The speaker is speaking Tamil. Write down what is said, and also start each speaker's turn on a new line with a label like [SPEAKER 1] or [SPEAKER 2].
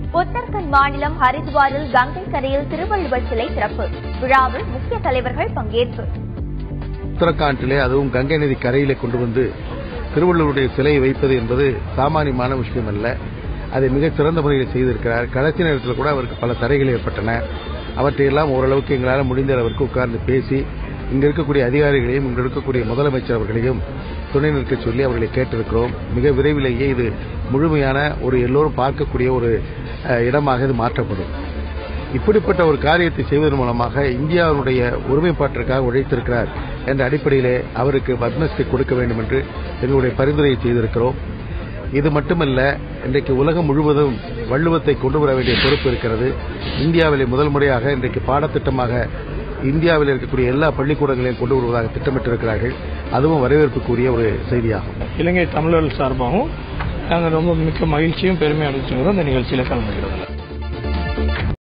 [SPEAKER 1] உத்தரகண்ட் மாநிலம் ஹரித்வாரில் கங்கை கரையில் திருவள்ளுவர் சிலை திறப்பு விழாவில் முக்கிய தலைவர்கள் பங்கேற்பு
[SPEAKER 2] உத்தரகாண்டிலே அதுவும் கங்கை நதி கரையிலே கொண்டு வந்து திருவள்ளுவருடைய சிலையை வைப்பது என்பது சாமானியமான விஷயம் அல்ல அதை மிகச் சிறந்த முறையில் செய்திருக்கிறார் கடைசி நேரத்தில் கூட அவருக்கு பல தடைகள் ஏற்பட்டன அவற்றையெல்லாம் ஓரளவுக்கு எங்களால் முடிந்த அளவிற்கு உட்கார்ந்து பேசி இங்க இருக்கக்கூடிய அதிகாரிகளையும் இங்க இருக்கக்கூடிய முதலமைச்சர் அவர்களையும் துணை நிற்க சொல்லி அவர்களை கேட்டிருக்கிறோம் மிக விரைவிலேயே இது முழுமையான ஒரு எல்லோரும் பார்க்கக்கூடிய ஒரு அஹ், இடமாக இது மாற்றப்படும் இப்படிப்பட்ட ஒரு காரியத்தை செய்வதன் மூலமாக இந்தியாவுடைய ஒருமைப்பாட்டிற்காக உழைத்திருக்கிறார் என்ற அடிப்படையிலே அவருக்கு பத்மஸ்ரீ கொடுக்க வேண்டும் என்று எங்களுடைய பரிந்துரையை செய்திருக்கிறோம் இது மட்டுமல்ல இன்றைக்கு உலகம் முழுவதும் வள்ளுவத்தை கொண்டு வர வேண்டிய பொறுப்பு இருக்கிறது இந்தியாவிலே முதல் முறையாக இன்றைக்கு பாடத்திட்டமாக இந்தியாவில் இருக்கக்கூடிய எல்லா பள்ளிக்கூடங்களையும் கொண்டு வருவதாக திட்டமிட்டிருக்கிறார்கள் அதுவும் வரவேற்புக்குரிய ஒரு செய்தியாகும்
[SPEAKER 3] இலங்கை தமிழர்கள் சார்பாகவும் நாங்கள் ரொம்ப மிக்க மகிழ்ச்சியும் பெருமையும் அளிச்சுக்கிறோம் இந்த நிகழ்ச்சியில் கலந்துக்கிறோம்